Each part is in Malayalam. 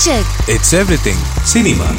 check. It's everything cinema.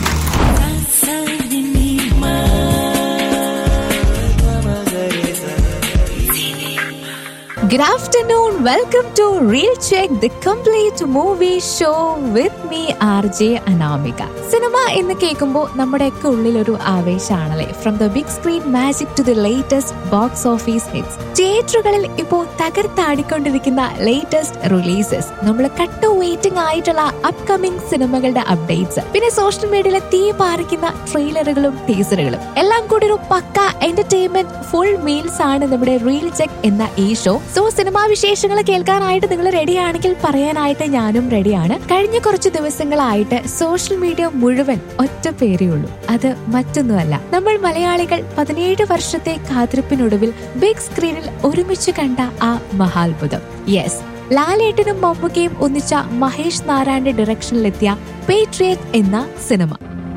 Good afternoon. Welcome to Real Check, the complete movie show with me, RJ Anamika. സിനിമ എന്ന് കേൾക്കുമ്പോൾ നമ്മുടെയൊക്കെ ഉള്ളിലൊരു ആവേശമാണല്ലേ from the big screen magic to the latest box office hits തിയേറ്ററുകളിൽ ഇപ്പോൾ തകർത്താടിക്കൊണ്ടിരിക്കുന്ന ലേറ്റസ്റ്റ് റിലീസസ് നമ്മൾ കട്ട് വെയിറ്റിംഗ് ആയിട്ടുള്ള അപ്കമിംഗ് സിനിമകളുടെ അപ്ഡേറ്റ്സ് പിന്നെ സോഷ്യൽ മീഡിയയിലെ തീ പാറിക്കുന്ന ട്രെയിലറുകളും ടീസറുകളും എല്ലാം കൂടി ഒരു പക്ക എന്റർടൈൻമെന്റ് ഫുൾ മീൽസ് ആണ് നമ്മുടെ റീൽ ചെക്ക് എന്ന ഈ ഷോ സോ സിനിമാ വിശേഷങ്ങൾ കേൾക്കാനായിട്ട് നിങ്ങൾ റെഡിയാണെങ്കിൽ പറയാനായിട്ട് ഞാനും റെഡിയാണ് കഴിഞ്ഞ കുറച്ച് ദിവസങ്ങളായിട്ട് സോഷ്യൽ മീഡിയ മുഴുവൻ ഒറ്റ പേരേ ഉള്ളൂ അത് മറ്റൊന്നുമല്ല നമ്മൾ മലയാളികൾ പതിനേഴ് വർഷത്തെ കാത്തിരിപ്പിനൊടുവിൽ ബിഗ് സ്ക്രീനിൽ ഒരുമിച്ച് കണ്ട ആ മഹാത്ഭുതം യെസ് ലാലേട്ടനും മമ്മൂക്കയും ഒന്നിച്ച മഹേഷ് നാരായണന്റെ ഡയറക്ഷനിലെത്തിയ പേട്രിയറ്റ് എന്ന സിനിമ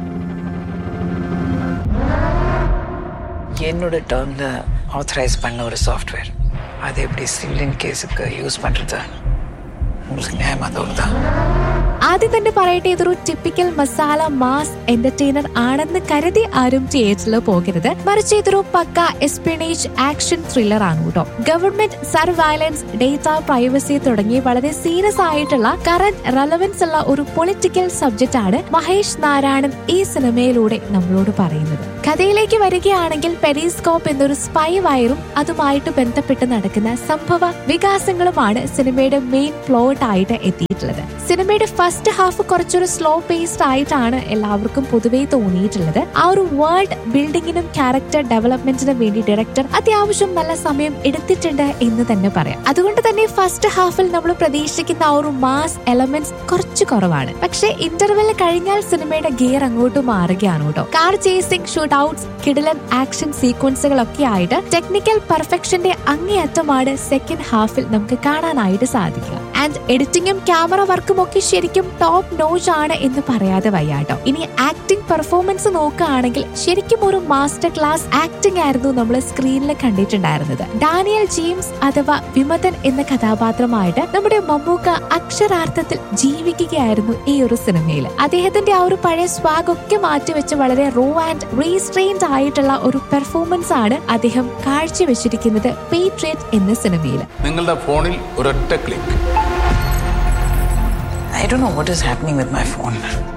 என்னோட டேர்மில் ஆத்தரைஸ் பண்ண ஒரு சாஃப்ட்வேர் அதை எப்படி சிவிலியன் கேஸுக்கு யூஸ் பண்ணுறது உங்களுக்கு நியாயமாக தோணுதா ആദ്യം തന്നെ പറയട്ടെ ഇതൊരു ടിപ്പിക്കൽ മസാല മാസ് എന്റർടൈനർ ആണെന്ന് കരുതി ആരും തിയേറ്ററിൽ പോകരുത് മറിച്ച് ഇതൊരു പക്ക എസ്പിനേജ് ആക്ഷൻ ത്രില്ലർ ആണ് കേട്ടോ ഗവൺമെന്റ് സർവൈലൻസ് ഡേറ്റ പ്രൈവസി തുടങ്ങി വളരെ സീരിയസ് ആയിട്ടുള്ള കറന്റ് റെലവൻസ് ഉള്ള ഒരു പൊളിറ്റിക്കൽ സബ്ജക്റ്റ് ആണ് മഹേഷ് നാരായണൻ ഈ സിനിമയിലൂടെ നമ്മളോട് പറയുന്നത് കഥയിലേക്ക് വരികയാണെങ്കിൽ പെരിസ്കോപ്പ് എന്നൊരു സ്പൈ വയറും അതുമായിട്ട് ബന്ധപ്പെട്ട് നടക്കുന്ന സംഭവ വികാസങ്ങളുമാണ് സിനിമയുടെ മെയിൻ പ്ലോട്ട് ആയിട്ട് എത്തിയിട്ടുള്ളത് സിനിമയുടെ ഫസ്റ്റ് ഹാഫ് കുറച്ചൊരു സ്ലോ പേസ്ഡ് ആയിട്ടാണ് എല്ലാവർക്കും പൊതുവെ തോന്നിയിട്ടുള്ളത് ആ ഒരു വേൾഡ് ബിൽഡിങ്ങിനും ക്യാരക്ടർ ഡെവലപ്മെന്റിനും വേണ്ടി ഡയറക്ടർ അത്യാവശ്യം നല്ല സമയം എടുത്തിട്ടുണ്ട് എന്ന് തന്നെ പറയാം അതുകൊണ്ട് തന്നെ ഫസ്റ്റ് ഹാഫിൽ നമ്മൾ പ്രതീക്ഷിക്കുന്ന ആ ഒരു മാസ് എലമെന്റ്സ് കുറച്ച് കുറവാണ് പക്ഷേ ഇന്റർവെൽ കഴിഞ്ഞാൽ സിനിമയുടെ ഗിയർ അങ്ങോട്ട് മാറുകയാണ് കേട്ടോ കാർ ചേസിംഗ് ഷൂട്ട് ഔട്ട്സ് കിടിലൻ ആക്ഷൻ സീക്വൻസുകളൊക്കെ ആയിട്ട് ടെക്നിക്കൽ പെർഫെക്ഷന്റെ അങ്ങേയറ്റമാണ് സെക്കൻഡ് ഹാഫിൽ നമുക്ക് കാണാനായിട്ട് സാധിക്കുക ആൻഡ് എഡിറ്റിംഗും ക്യാമറ വർക്കും ഒക്കെ ശരിക്കും ടോപ്പ് നോച്ച് ആണ് എന്ന് പറയാതെ വയ്യാട്ടോ ഇനി ആക്ടിംഗ് പെർഫോമൻസ് നോക്കുകയാണെങ്കിൽ ശരിക്കും ഒരു മാസ്റ്റർ ക്ലാസ് ആക്ടിംഗ് ആയിരുന്നു നമ്മൾ സ്ക്രീനിൽ കണ്ടിട്ടുണ്ടായിരുന്നത് ഡാനിയൽ ജെയിംസ് അഥവാ വിമതൻ എന്ന കഥാപാത്രമായിട്ട് നമ്മുടെ മമ്മൂക്ക അക്ഷരാർത്ഥത്തിൽ ജീവിക്കുകയായിരുന്നു ഈ ഒരു സിനിമയിൽ അദ്ദേഹത്തിന്റെ ആ ഒരു പഴയ സ്വാഗ് ഒക്കെ മാറ്റിവെച്ച് വളരെ റോ ആൻഡ് റീസ്ട്രെയിൻഡ് ആയിട്ടുള്ള ഒരു പെർഫോമൻസ് ആണ് അദ്ദേഹം കാഴ്ചവെച്ചിരിക്കുന്നത് പേട്രിയറ്റ് എന്ന സിനിമയിൽ നിങ്ങളുടെ ഫോണിൽ ഒരൊറ്റ ക്ലിക്ക് ഐ ഡോ know what is happening with my phone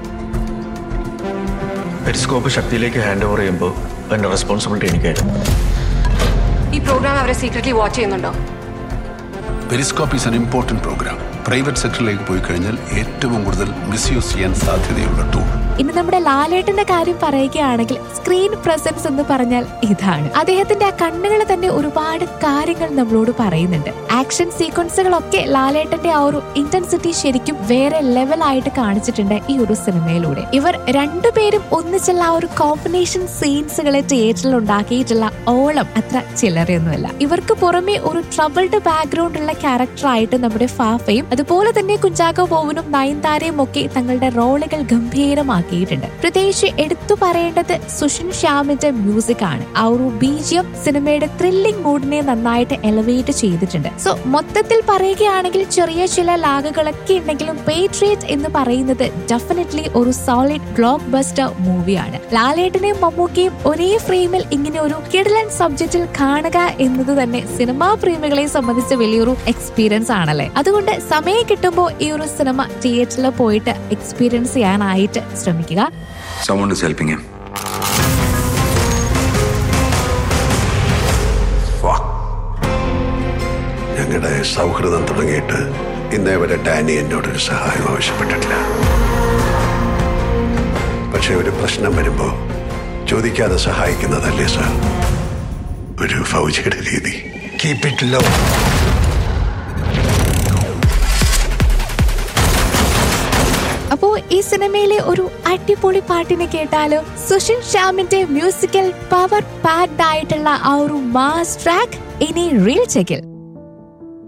periscope ശക്തിയിലേക്ക് ഹാൻഡ് ഓവർ ചെയ്യുമ്പോൾ അതിന്റെ റെസ്പോൺസിബിലിറ്റി എനിക്കായിരുന്നു ഈ പ്രോഗ്രാം അവരെ സീക്രട്ട്ലി വാച്ച് ചെയ്യുന്നുണ്ടോ periscope is an important program private സെക്ടറിലേക്ക് പോയി കഴിഞ്ഞാൽ ഏറ്റവും കൂടുതൽ മിസ്യൂസ് ചെയ്യാൻ സാധ്യതയുള്ള ടൂൾ ഇനി നമ്മുടെ ലാലേട്ടന്റെ കാര്യം പറയുകയാണെങ്കിൽ സ്ക്രീൻ പ്രസൻസ് എന്ന് പറഞ്ഞാൽ ഇതാണ് അദ്ദേഹത്തിന്റെ ആ കണ്ണുകൾ തന്നെ ഒരുപാട് കാര്യങ്ങൾ നമ്മളോട് പറയുന്നുണ്ട് ആക്ഷൻ സീക്വൻസുകളൊക്കെ ലാലേട്ടന്റെ ആ ഒരു ഇന്റൻസിറ്റി ശരിക്കും വേറെ ലെവലായിട്ട് കാണിച്ചിട്ടുണ്ട് ഈ ഒരു സിനിമയിലൂടെ ഇവർ രണ്ടുപേരും ഒന്നിച്ചുള്ള ആ ഒരു കോമ്പിനേഷൻ സീൻസുകളെ തിയേറ്ററിൽ ഉണ്ടാക്കിയിട്ടുള്ള ഓളം അത്ര ചില്ലറയൊന്നുമല്ല ഇവർക്ക് പുറമെ ഒരു ട്രബിൾഡ് ബാക്ക്ഗ്രൗണ്ട് ഉള്ള ക്യാരക്ടറായിട്ട് നമ്മുടെ ഫാഫയും അതുപോലെ തന്നെ കുഞ്ചാക്കോ ബോവനും നയൻതാരയും ഒക്കെ തങ്ങളുടെ റോളുകൾ ഗംഭീരമാക്കിയിട്ടുണ്ട് പ്രത്യേകിച്ച് എടുത്തു പറയേണ്ടത് സുഷിൻ ശ്യാമിന്റെ മ്യൂസിക് ആണ് ആ ഒരു ബീജിയം സിനിമയുടെ ത്രില്ലിംഗ് മൂഡിനെ നന്നായിട്ട് എലവേറ്റ് ചെയ്തിട്ടുണ്ട് സോ മൊത്തത്തിൽ പറയുകയാണെങ്കിൽ ചെറിയ ചില ലാഗുകളൊക്കെ ഉണ്ടെങ്കിലും പേട്രിയറ്റ് എന്ന് പറയുന്നത് ഡെഫിനറ്റ്ലി ഒരു സോളിഡ് ബ്ലോക്ക് ബസ്റ്റർ മൂവിയാണ് ലാലേട്ടനെയും മമ്മൂക്കയും ഒരേ ഫ്രെയിമിൽ ഇങ്ങനെ ഒരു കിടലൻ സബ്ജക്റ്റിൽ കാണുക എന്നത് തന്നെ സിനിമാ പ്രേമികളെ സംബന്ധിച്ച് വലിയൊരു എക്സ്പീരിയൻസ് ആണല്ലേ അതുകൊണ്ട് സമയം കിട്ടുമ്പോൾ ഈ ഒരു സിനിമ തിയേറ്ററിൽ പോയിട്ട് എക്സ്പീരിയൻസ് ചെയ്യാനായിട്ട് ശ്രമിക്കുക Someone is helping him. ഞങ്ങളുടെ സൗഹൃദം തുടങ്ങിയിട്ട് ഇന്നേ വരെ ഡാനി എന്നോടൊരു സഹായം ആവശ്യപ്പെട്ടിട്ടില്ല പക്ഷെ ഒരു പ്രശ്നം വരുമ്പോ ചോദിക്കാതെ സഹായിക്കുന്നതല്ലേ സാർ ഒരു ഫൗജിയുടെ രീതി കീപ് ഇറ്റ് ലോ അപ്പോ ഈ സിനിമയിലെ ഒരു അടിപൊളി പാട്ടിനെ കേട്ടാലോ സുഷിൻ ശ്യാമിന്റെ മ്യൂസിക്കൽ പവർ പാക്ഡ് ആയിട്ടുള്ള ആ ഒരു മാസ് ട്രാക്ക് ഇനി റീൽ ചെക്കിൽ